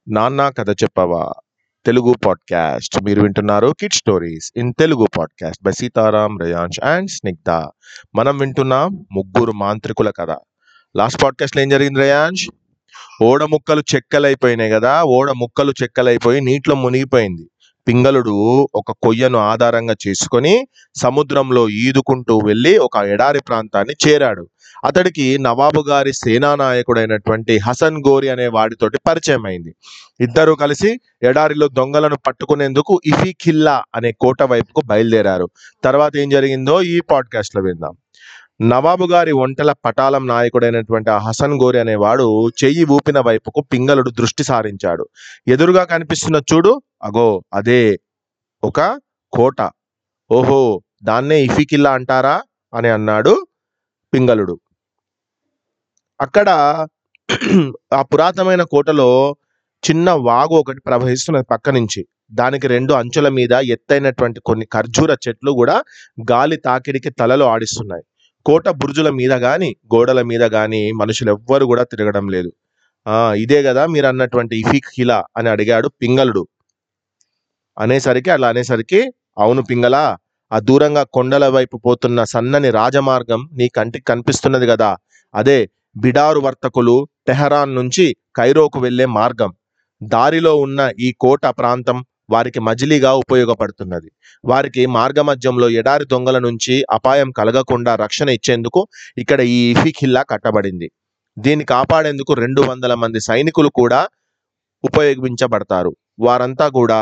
నాన్న కథ చెప్పవా తెలుగు పాడ్కాస్ట్ మీరు వింటున్నారు kid stories in Telugu podcast by Sitaram Rayansh and Snigdha మనం వింటున్నాం ముగ్గురు మాంత్రికుల కథ లాస్ట్ పాడ్కాస్ట్లో ఏం జరిగింది రయాంష్ ఓడ ముక్కలు చెక్కలైపోయినాయి కదా ఓడ ముక్కలు చెక్కలైపోయి నీటిలో మునిగిపోయింది పింగళుడు ఒక కొయ్యను ఆధారంగా చేసుకొని సముద్రంలో ఈదుకుంటూ వెళ్ళి ఒక ఎడారి ప్రాంతాన్ని చేరాడు అతడికి నవాబు గారి సేనానాయకుడైనటువంటి హసన్ గోరి అనే వాడితోటి పరిచయం అయింది ఇద్దరు కలిసి ఎడారిలో దొంగలను పట్టుకునేందుకు ఇఫీ ఖిల్లా అనే కోట వైపుకు బయలుదేరారు తర్వాత ఏం జరిగిందో ఈ పాడ్కాస్ట్ లో విందాం నవాబు గారి ఒంటెల పటాలం నాయకుడైనటువంటి ఆ హసన్ గోరి అనేవాడు చెయ్యి ఊపిన వైపుకు పింగళుడు దృష్టి సారించాడు ఎదురుగా కనిపిస్తున్న చూడు అగో అదే ఒక కోట ఓహో దాన్నే ఇఫికిల్లా అంటారా అని అన్నాడు పింగళుడు అక్కడ ఆ పురాతనమైన కోటలో చిన్న వాగు ఒకటి ప్రవహిస్తున్నది పక్క నుంచి దానికి రెండు అంచుల మీద ఎత్తైనటువంటి కొన్ని ఖర్జూర చెట్లు కూడా గాలి తాకిడికి తలలో ఆడిస్తున్నాయి కోట బురుజుల మీద గాని గోడల మీద గాని మనుషులు ఎవ్వరు కూడా తిరగడం లేదు ఆ ఇదే కదా మీరు అన్నటువంటి ఇఫిక్ హిలా అని అడిగాడు పింగళుడు అనేసరికి అలా అనేసరికి అవును పింగళ ఆ దూరంగా కొండల వైపు పోతున్న సన్నని రాజమార్గం నీ కంటికి కనిపిస్తున్నది కదా అదే బిడారు వర్తకులు టెహరాన్ నుంచి కైరోకు వెళ్లే మార్గం దారిలో ఉన్న ఈ కోట ప్రాంతం వారికి మజిలీగా ఉపయోగపడుతున్నది వారికి మార్గమధ్యంలో ఎడారి దొంగల నుంచి అపాయం కలగకుండా రక్షణ ఇచ్చేందుకు ఇక్కడ ఈ ఇఫిఖిల్లా కట్టబడింది దీన్ని కాపాడేందుకు రెండు వందల మంది సైనికులు కూడా ఉపయోగించబడతారు వారంతా కూడా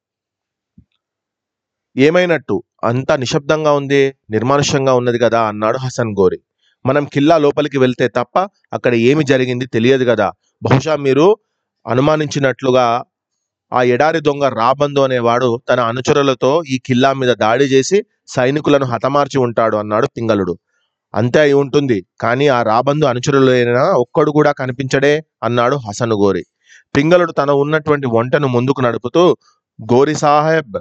ఏమైనట్టు అంత నిశ్శబ్దంగా ఉంది నిర్మానుష్యంగా ఉన్నది కదా అన్నాడు హసన్ గోరి మనం కిల్లా లోపలికి వెళ్తే తప్ప అక్కడ ఏమి జరిగింది తెలియదు కదా బహుశా మీరు అనుమానించినట్లుగా ఆ ఎడారి దొంగ రాబందు అనేవాడు తన అనుచరులతో ఈ కిల్లా మీద దాడి చేసి సైనికులను హతమార్చి ఉంటాడు అన్నాడు పింగళుడు అంతే అయి ఉంటుంది కానీ ఆ రాబందు అనుచరులైన ఒక్కడు కూడా కనిపించడే అన్నాడు హసన్ గోరి పింగళుడు తన ఉన్నటువంటి వంటను ముందుకు నడుపుతూ గోరి సాహెబ్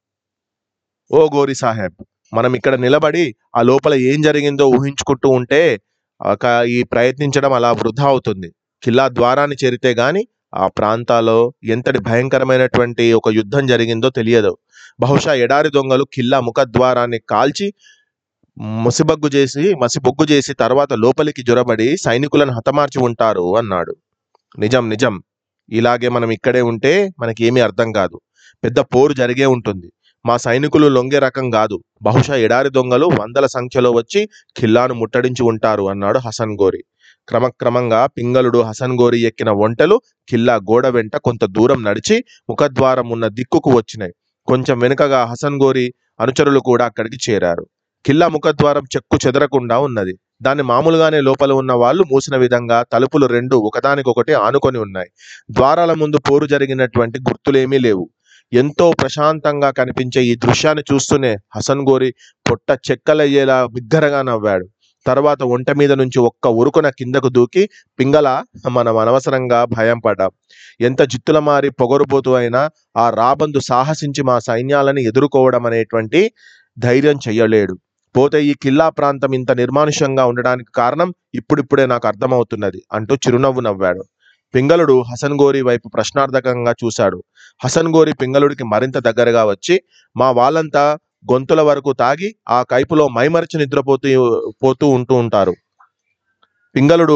ఓ గోరి సాహెబ్ మనం ఇక్కడ నిలబడి ఆ లోపల ఏం జరిగిందో ఊహించుకుంటూ ఉంటే ఒక ఈ ప్రయత్నించడం అలా వృధా అవుతుంది కిల్లా ద్వారాన్ని చేరితే గాని ఆ ప్రాంతాల్లో ఎంతటి భయంకరమైనటువంటి ఒక యుద్ధం జరిగిందో తెలియదు బహుశా ఎడారి దొంగలు కిల్లా ముఖద్వారాన్ని కాల్చి ముసిబగ్గు చేసి మసిబొగ్గు చేసి తర్వాత లోపలికి జొరబడి సైనికులను హతమార్చి ఉంటారు అన్నాడు నిజం నిజం ఇలాగే మనం ఇక్కడే ఉంటే మనకి ఏమీ అర్థం కాదు పెద్ద పోరు జరిగే ఉంటుంది మా సైనికులు లొంగే రకం కాదు బహుశా ఎడారి దొంగలు వందల సంఖ్యలో వచ్చి ఖిల్లాను ముట్టడించి ఉంటారు అన్నాడు హసన్ గోరి క్రమక్రమంగా పింగళుడు హసన్ గోరి ఎక్కిన ఒంటెలు కిల్లా గోడ వెంట కొంత దూరం నడిచి ముఖద్వారం ఉన్న దిక్కుకు వచ్చినాయి కొంచెం వెనుకగా హసన్ గోరి అనుచరులు కూడా అక్కడికి చేరారు కిల్లా ముఖద్వారం చెక్కు చెదరకుండా ఉన్నది దాన్ని మామూలుగానే లోపల ఉన్న వాళ్ళు మూసిన విధంగా తలుపులు రెండు ఒకదానికొకటి ఆనుకొని ఉన్నాయి ద్వారాల ముందు పోరు జరిగినటువంటి గుర్తులేమీ లేవు ఎంతో ప్రశాంతంగా కనిపించే ఈ దృశ్యాన్ని చూస్తూనే హసన్ గోరి పొట్ట చెక్కలయ్యేలా బిగ్గరగా నవ్వాడు తర్వాత ఒంట మీద నుంచి ఒక్క ఉరుకున కిందకు దూకి పింగళ మనం అనవసరంగా భయం పడ్డాం ఎంత జిత్తుల మారి పొగరుబోతు అయినా ఆ రాబందు సాహసించి మా సైన్యాలను ఎదుర్కోవడం అనేటువంటి ధైర్యం చెయ్యలేడు పోతే ఈ కిల్లా ప్రాంతం ఇంత నిర్మానుష్యంగా ఉండడానికి కారణం ఇప్పుడిప్పుడే నాకు అర్థమవుతున్నది అంటూ చిరునవ్వు నవ్వాడు పింగళుడు హసన్ గోరి వైపు ప్రశ్నార్థకంగా చూశాడు హసన్ గోరి పింగళుడికి మరింత దగ్గరగా వచ్చి మా వాళ్ళంతా గొంతుల వరకు తాగి ఆ కైపులో మైమరచి నిద్రపోతూ పోతూ ఉంటూ ఉంటారు పింగళుడు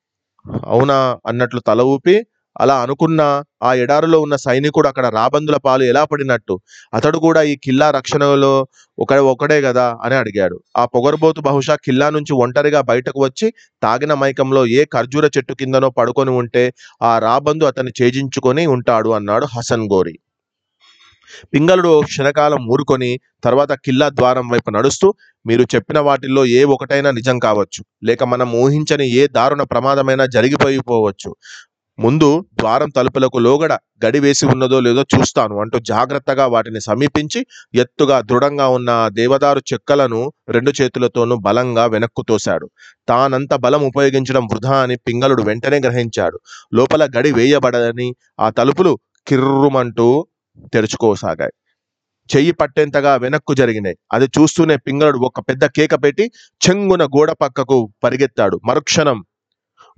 అవునా అన్నట్లు తల ఊపి అలా అనుకున్న ఆ ఎడారిలో ఉన్న సైనికుడు అక్కడ రాబందుల పాలు ఎలా పడినట్టు అతడు కూడా ఈ కిల్లా రక్షణలో ఒక ఒకడే కదా అని అడిగాడు ఆ పొగరబోతు బహుశా కిల్లా నుంచి ఒంటరిగా బయటకు వచ్చి తాగిన మైకంలో ఏ ఖర్జూర చెట్టు కిందనో పడుకొని ఉంటే ఆ రాబందు అతన్ని ఛేజించుకొని ఉంటాడు అన్నాడు హసన్ గోరి పింగళుడు క్షణకాలం ఊరుకొని తర్వాత కిల్లా ద్వారం వైపు నడుస్తూ మీరు చెప్పిన వాటిల్లో ఏ ఒకటైనా నిజం కావచ్చు లేక మనం ఊహించని ఏ దారుణ ప్రమాదమైనా జరిగిపోయిపోవచ్చు ముందు ద్వారం తలుపులకు లోగడ గడి వేసి ఉన్నదో లేదో చూస్తాను అంటూ జాగ్రత్తగా వాటిని సమీపించి ఎత్తుగా దృఢంగా ఉన్న ఆ దేవదారు చెక్కలను రెండు చేతులతోనూ బలంగా వెనక్కు తోశాడు తానంత బలం ఉపయోగించడం వృధా అని పింగళుడు వెంటనే గ్రహించాడు లోపల గడి వేయబడదని ఆ తలుపులు కిర్రుమంటూ తెరుచుకోసాగాయి చెయ్యి పట్టేంతగా వెనక్కు జరిగినాయి అది చూస్తూనే పింగళుడు ఒక పెద్ద కేక పెట్టి చెంగున గోడ పక్కకు పరిగెత్తాడు మరుక్షణం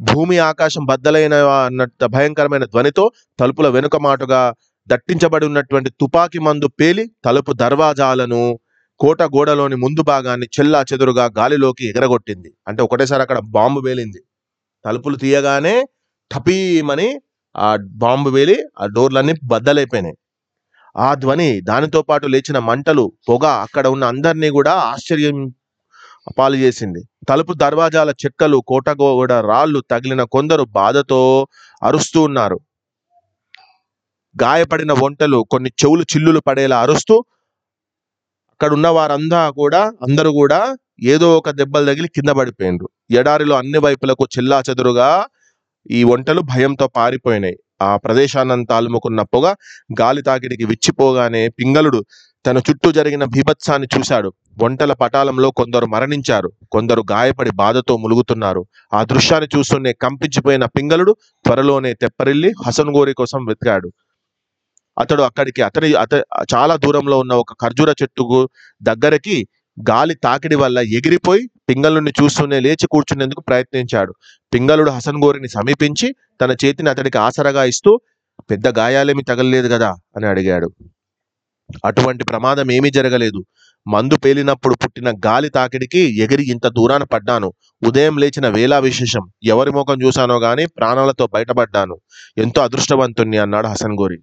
భూమి ఆకాశం బద్దలైన అన్నట్టు భయంకరమైన ధ్వనితో తలుపుల వెనుక మాటుగా దట్టించబడి ఉన్నటువంటి తుపాకీ మందు పేలి తలుపు దర్వాజాలను కోట గోడలోని ముందు భాగాన్ని చెల్లా చెదురుగా గాలిలోకి ఎగరగొట్టింది అంటే ఒకటేసారి అక్కడ బాంబు వేలింది తలుపులు తీయగానే టపీమని ఆ బాంబు వేలి ఆ డోర్లన్నీ బద్దలైపోయినాయి ఆ ధ్వని దానితో పాటు లేచిన మంటలు పొగ అక్కడ ఉన్న అందరినీ కూడా ఆశ్చర్యం పాలు చేసింది తలుపు దర్వాజాల చెక్కలు కోటగోడ రాళ్ళు తగిలిన కొందరు బాధతో అరుస్తూ ఉన్నారు గాయపడిన ఒంటలు కొన్ని చెవులు చిల్లులు పడేలా అరుస్తూ అక్కడ ఉన్న వారంతా కూడా అందరూ కూడా ఏదో ఒక దెబ్బలు తగిలి కింద పడిపోయినరు ఎడారిలో అన్ని వైపులకు చెల్లా చెదురుగా ఈ ఒంటలు భయంతో పారిపోయినాయి ఆ ప్రదేశాన్నంతా అలుముకున్న పొగ గాలి తాకిడికి విచ్చిపోగానే పింగళుడు తన చుట్టూ జరిగిన బీభత్సాన్ని చూశాడు ఒంటల పటాలంలో కొందరు మరణించారు కొందరు గాయపడి బాధతో ములుగుతున్నారు ఆ దృశ్యాన్ని చూస్తూనే కంపించిపోయిన పింగళుడు త్వరలోనే తెప్పరిల్లి హసన్ గోరి కోసం వెతికాడు అతడు అక్కడికి అతని అత చాలా దూరంలో ఉన్న ఒక ఖర్జూర చెట్టుకు దగ్గరకి గాలి తాకిడి వల్ల ఎగిరిపోయి పింగళుడిని చూస్తూనే లేచి కూర్చునేందుకు ప్రయత్నించాడు పింగళుడు హసన్ గోరిని సమీపించి తన చేతిని అతడికి ఆసరగా ఇస్తూ పెద్ద గాయాలేమి తగలలేదు కదా అని అడిగాడు అటువంటి ప్రమాదం ఏమీ జరగలేదు మందు పేలినప్పుడు పుట్టిన గాలి తాకిడికి ఎగిరి ఇంత దూరాన పడ్డాను ఉదయం లేచిన వేళా విశేషం ఎవరి ముఖం చూశానో గాని ప్రాణాలతో బయటపడ్డాను ఎంతో అదృష్టవంతుణ్ణి అన్నాడు హసన్ గోరి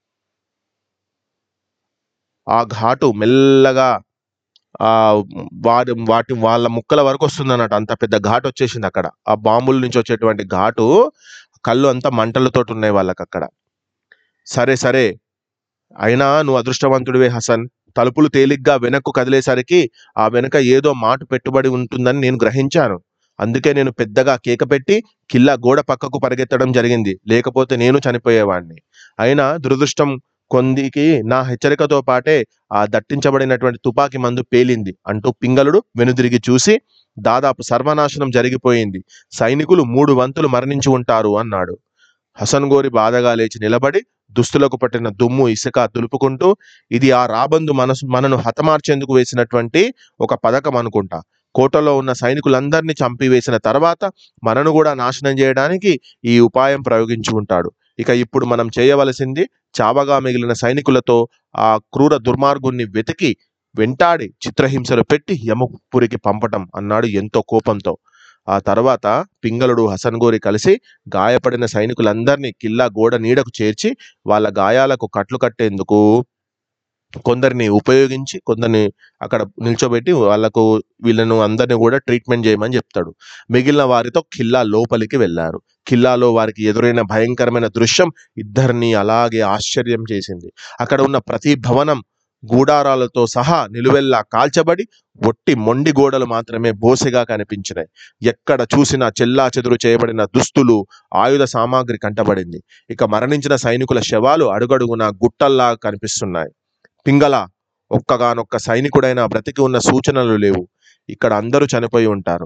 ఆ ఘాటు మెల్లగా ఆ వాడి వాటి వాళ్ళ ముక్కల వరకు వస్తుంది అన్నట్టు అంత పెద్ద ఘాటు వచ్చేసింది అక్కడ ఆ బాంబుల నుంచి వచ్చేటువంటి ఘాటు కళ్ళు అంతా మంటలతోటి ఉన్నాయి వాళ్ళకి అక్కడ సరే సరే అయినా నువ్వు అదృష్టవంతుడివే హసన్ తలుపులు తేలిగ్గా వెనక్కు కదిలేసరికి ఆ వెనక ఏదో మాట పెట్టుబడి ఉంటుందని నేను గ్రహించాను అందుకే నేను పెద్దగా కేక పెట్టి కిల్లా గోడ పక్కకు పరిగెత్తడం జరిగింది లేకపోతే నేను చనిపోయేవాడిని అయినా దురదృష్టం కొందికి నా హెచ్చరికతో పాటే ఆ దట్టించబడినటువంటి తుపాకీ మందు పేలింది అంటూ పింగళుడు వెనుదిరిగి చూసి దాదాపు సర్వనాశనం జరిగిపోయింది సైనికులు మూడు వంతులు మరణించి ఉంటారు అన్నాడు హసన్ గోరి బాధగా లేచి నిలబడి దుస్తులకు పట్టిన దుమ్ము ఇసుక దులుపుకుంటూ ఇది ఆ రాబందు మనసు మనను హతమార్చేందుకు వేసినటువంటి ఒక పథకం అనుకుంటా కోటలో ఉన్న సైనికులందరినీ చంపివేసిన తర్వాత మనను కూడా నాశనం చేయడానికి ఈ ఉపాయం ప్రయోగించి ఉంటాడు ఇక ఇప్పుడు మనం చేయవలసింది చావగా మిగిలిన సైనికులతో ఆ క్రూర దుర్మార్గుణ్ణి వెతికి వెంటాడి చిత్రహింసలు పెట్టి యమపురికి పంపటం అన్నాడు ఎంతో కోపంతో ఆ తర్వాత పింగళుడు హసన్ గోరి కలిసి గాయపడిన సైనికులందరినీ కిల్లా గోడ నీడకు చేర్చి వాళ్ళ గాయాలకు కట్లు కట్టేందుకు కొందరిని ఉపయోగించి కొందరిని అక్కడ నిల్చోబెట్టి వాళ్ళకు వీళ్ళను అందరిని కూడా ట్రీట్మెంట్ చేయమని చెప్తాడు మిగిలిన వారితో కిల్లా లోపలికి వెళ్ళారు కిల్లాలో వారికి ఎదురైన భయంకరమైన దృశ్యం ఇద్దరిని అలాగే ఆశ్చర్యం చేసింది అక్కడ ఉన్న ప్రతి భవనం గూడారాలతో సహా నిలువెల్లా కాల్చబడి ఒట్టి మొండి గోడలు మాత్రమే బోసెగా కనిపించినాయి ఎక్కడ చూసినా చెల్లా చెదురు చేయబడిన దుస్తులు ఆయుధ సామాగ్రి కంటబడింది ఇక మరణించిన సైనికుల శవాలు అడుగడుగునా గుట్టల్లా కనిపిస్తున్నాయి పింగళ ఒక్కగానొక్క సైనికుడైన బ్రతికి ఉన్న సూచనలు లేవు ఇక్కడ అందరూ చనిపోయి ఉంటారు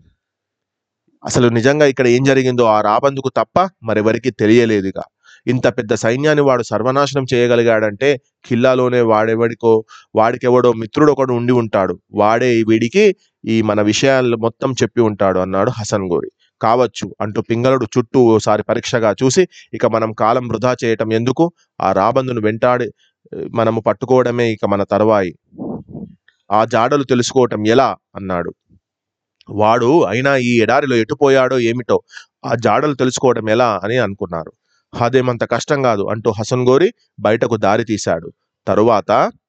అసలు నిజంగా ఇక్కడ ఏం జరిగిందో ఆ రాబందుకు తప్ప మరెవరికి తెలియలేదు ఇక ఇంత పెద్ద సైన్యాన్ని వాడు సర్వనాశనం చేయగలిగాడంటే ఖిల్లాలోనే వాడెవడికో వాడికెవడో మిత్రుడు ఒకడు ఉండి ఉంటాడు వాడే ఈ వీడికి ఈ మన విషయాలు మొత్తం చెప్పి ఉంటాడు అన్నాడు హసన్ గోరి కావచ్చు అంటూ పింగళుడు చుట్టూ ఓసారి పరీక్షగా చూసి ఇక మనం కాలం వృధా చేయటం ఎందుకు ఆ రాబందును వెంటాడి ఏ, మనము పట్టుకోవడమే ఇక మన తర్వాయి ఆ జాడలు తెలుసుకోవటం ఎలా అన్నాడు వాడు అయినా ఈ ఎడారిలో ఎటుపోయాడో ఏమిటో ఆ జాడలు తెలుసుకోవడం ఎలా అని అనుకున్నారు అదేమంత కష్టం కాదు అంటూ హసన్ గోరి బయటకు దారి తీశాడు తరువాత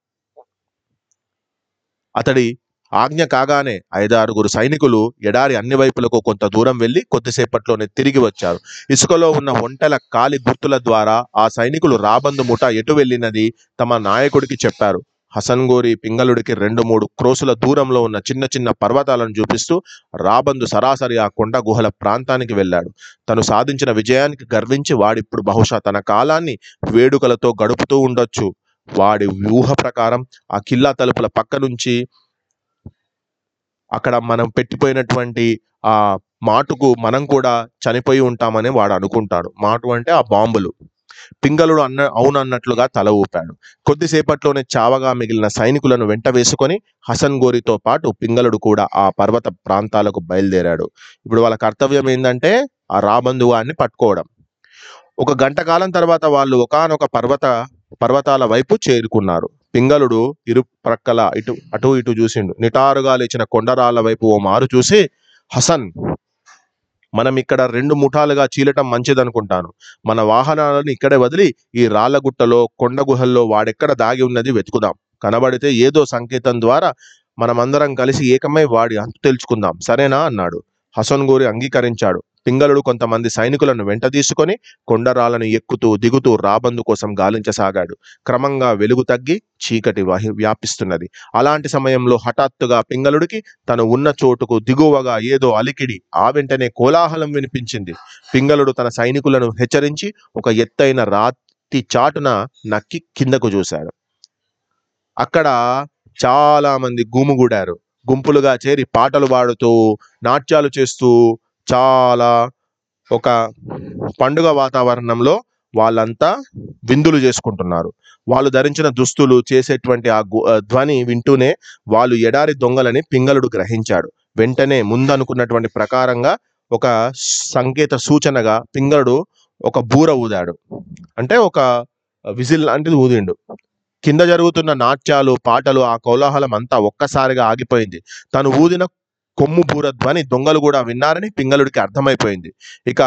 అతడి ఆజ్ఞ కాగానే ఐదారుగురు సైనికులు ఎడారి అన్ని వైపులకు కొంత దూరం వెళ్లి కొద్దిసేపట్లోనే తిరిగి వచ్చారు ఇసుకలో ఉన్న ఒంటెల కాలి గుర్తుల ద్వారా ఆ సైనికులు రాబందు ముఠ ఎటు వెళ్ళినది తమ నాయకుడికి చెప్పారు హసన్ గోరి పింగళుడికి రెండు మూడు క్రోసుల దూరంలో ఉన్న చిన్న చిన్న పర్వతాలను చూపిస్తూ రాబందు సరాసరి ఆ కొండ గుహల ప్రాంతానికి వెళ్ళాడు తను సాధించిన విజయానికి గర్వించి వాడిప్పుడు బహుశా తన కాలాన్ని వేడుకలతో గడుపుతూ ఉండొచ్చు వాడి వ్యూహ ప్రకారం ఆ కిల్లా తలుపుల పక్క నుంచి అక్కడ మనం పెట్టిపోయినటువంటి ఆ మాటుకు మనం కూడా చనిపోయి ఉంటామని వాడు అనుకుంటాడు మాటు అంటే ఆ బాంబులు పింగళుడు అన్న అవునన్నట్లుగా తల ఊపాడు కొద్దిసేపట్లోనే చావగా మిగిలిన సైనికులను వెంట వేసుకొని హసన్ గోరితో పాటు పింగళుడు కూడా ఆ పర్వత ప్రాంతాలకు బయలుదేరాడు ఇప్పుడు వాళ్ళ కర్తవ్యం ఏంటంటే ఆ రాబందు వాడిని పట్టుకోవడం ఒక గంట కాలం తర్వాత వాళ్ళు ఒకానొక పర్వత పర్వతాల వైపు చేరుకున్నారు పింగళుడు ఇరు ప్రక్కల ఇటు అటు ఇటు చూసిండు నిటారుగా లేచిన కొండరాళ్ళ వైపు ఓ మారు చూసి హసన్ మనం ఇక్కడ రెండు ముఠాలుగా చీలటం మంచిదనుకుంటాను మన వాహనాలను ఇక్కడే వదిలి ఈ రాళ్ల గుట్టలో కొండ గుహల్లో వాడెక్కడ దాగి ఉన్నది వెతుకుదాం కనబడితే ఏదో సంకేతం ద్వారా మనమందరం కలిసి ఏకమై వాడి అంతు తెలుసుకుందాం సరేనా అన్నాడు హసన్ గోరి అంగీకరించాడు పింగళుడు కొంతమంది సైనికులను వెంట తీసుకొని కొండరాలను ఎక్కుతూ దిగుతూ రాబందు కోసం గాలించసాగాడు క్రమంగా వెలుగు తగ్గి చీకటి వహి వ్యాపిస్తున్నది అలాంటి సమయంలో హఠాత్తుగా పింగళుడికి తను ఉన్న చోటుకు దిగువగా ఏదో అలికిడి ఆ వెంటనే కోలాహలం వినిపించింది పింగళుడు తన సైనికులను హెచ్చరించి ఒక ఎత్తైన రాతి చాటున నక్కి కిందకు చూశాడు అక్కడ చాలా మంది గుమిగూడారు గుంపులుగా చేరి పాటలు పాడుతూ నాట్యాలు చేస్తూ చాలా ఒక పండుగ వాతావరణంలో వాళ్ళంతా విందులు చేసుకుంటున్నారు వాళ్ళు ధరించిన దుస్తులు చేసేటువంటి ఆ గు- ఆ ధ్వని వింటూనే వాళ్ళు ఎడారి దొంగలని పింగళుడు గ్రహించాడు వెంటనే ముందనుకున్నటువంటి ప్రకారంగా ఒక సంకేత సూచనగా పింగళుడు ఒక బూర ఊదాడు అంటే ఒక విజిల్ లాంటిది ఊదిండు కింద జరుగుతున్న నాట్యాలు పాటలు ఆ కోలాహలం అంతా ఒక్కసారిగా ఆగిపోయింది తను ఊదిన కొమ్ము బూర ధ్వని దొంగలు కూడా విన్నారని పింగళుడికి అర్థమైపోయింది ఇక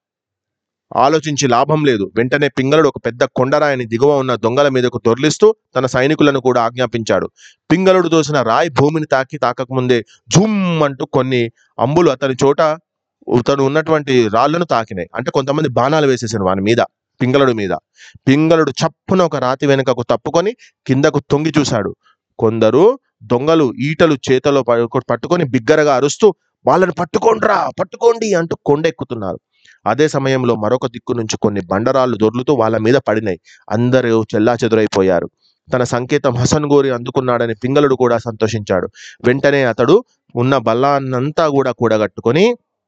ఆలోచించి లాభం లేదు వెంటనే పింగళుడు ఒక పెద్ద కొండరాయిని దిగువ ఉన్న దొంగల మీదకు దొర్లిస్తూ తన సైనికులను కూడా ఆజ్ఞాపించాడు పింగళుడు దోసిన రాయి భూమిని తాకి తాకకముందే జుమ్ అంటూ కొన్ని అంబులు అతని చోట తను ఉన్నటువంటి రాళ్లను తాకినాయి అంటే కొంతమంది బాణాలు వేసేసారు వాని మీద పింగళుడి మీద పింగళుడు చప్పున ఒక రాతి వెనుకకు తప్పుకొని కిందకు తొంగి చూశాడు కొందరు దొంగలు ఈటలు చేతలో ప- పట్టుకొని బిగ్గరగా అరుస్తూ వాళ్ళని పట్టుకోండ్రా పట్టుకోండి అంటూ కొండెక్కుతున్నారు అదే సమయంలో మరొక దిక్కు నుంచి కొన్ని బండరాళ్ళు దొర్లుతూ వాళ్ళ మీద పడినాయి అందరూ చెల్లాచెదురైపోయారు తన సంకేతం హసన్ గోరి అందుకున్నాడని పింగళుడు కూడా సంతోషించాడు వెంటనే అతడు ఉన్న బల్లాన్నంతా కూడా కూడగట్టుకొని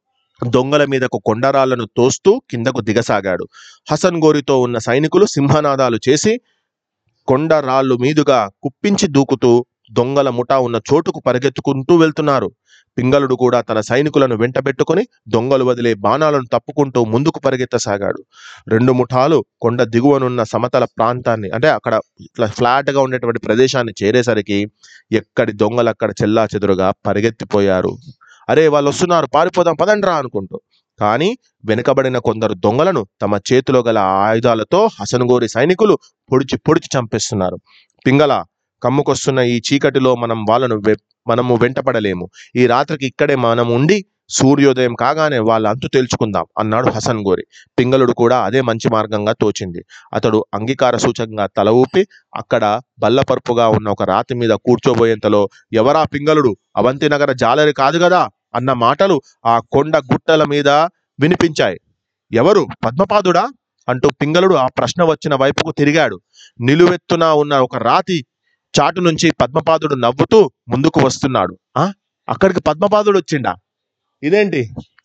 దొంగల మీదకు కొండరాళ్లను తోస్తూ కిందకు దిగసాగాడు హసన్ గోరితో ఉన్న సైనికులు సింహనాదాలు చేసి కొండ రాళ్ళు మీదుగా కుప్పించి దూకుతూ దొంగల ముఠా ఉన్న చోటుకు పరిగెత్తుకుంటూ వెళ్తున్నారు పింగళుడు కూడా తన సైనికులను వెంటబెట్టుకొని దొంగలు వదిలే బాణాలను తప్పుకుంటూ ముందుకు పరిగెత్తసాగాడు రెండు ముఠాలు కొండ దిగువనున్న సమతల ప్రాంతాన్ని అంటే అక్కడ ఇట్లా ఫ్లాట్ గా ఉండేటువంటి ప్రదేశాన్ని చేరేసరికి ఎక్కడి దొంగలు అక్కడ చెల్లా చెదురుగా పరిగెత్తిపోయారు అరే వాళ్ళు వస్తున్నారు పారిపోదాం పదండ్రా అనుకుంటూ కానీ వెనుకబడిన కొందరు దొంగలను తమ చేతిలో గల ఆయుధాలతో హసనుగోరి సైనికులు పొడిచి పొడిచి చంపేస్తున్నారు పింగళ కమ్ముకొస్తున్న ఈ చీకటిలో మనం వాళ్ళను వె- మనము వెంటపడలేము ఈ రాత్రికి ఇక్కడే మనం ఉండి సూర్యోదయం కాగానే వాళ్ళ అంతు తేల్చుకుందాం అన్నాడు హసన్ గోరి పింగళుడు కూడా అదే మంచి మార్గంగా తోచింది అతడు అంగీకార సూచకంగా తల ఊపి అక్కడ బల్లపరుపుగా ఉన్న ఒక రాతి మీద కూర్చోబోయేంతలో ఎవరా పింగళుడు అవంతి నగర జాలరి కాదు కదా అన్న మాటలు ఆ కొండ గుట్టల మీద వినిపించాయి ఎవరు పద్మపాదుడా అంటూ పింగళుడు ఆ ప్రశ్న వచ్చిన వైపుకు తిరిగాడు నిలువెత్తున ఉన్న ఒక రాతి చాటు నుంచి పద్మపాదుడు నవ్వుతూ ముందుకు వస్తున్నాడు ఆ అక్కడికి పద్మపాదుడు వచ్చిండా ఇదేంటి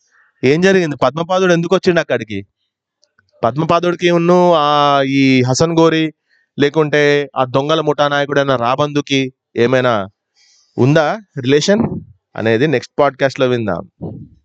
ఏం జరిగింది పద్మపాదుడు ఎందుకు వచ్చిండు అక్కడికి పద్మపాదుడికి ఉన్ను ఆ ఈ హసన్ గోరి లేకుంటే ఆ దొంగల ముఠా నాయకుడైన రాబందుకి ఏమైనా ఉందా రిలేషన్ అనేది నెక్స్ట్ పాడ్కాస్ట్ లో విందాం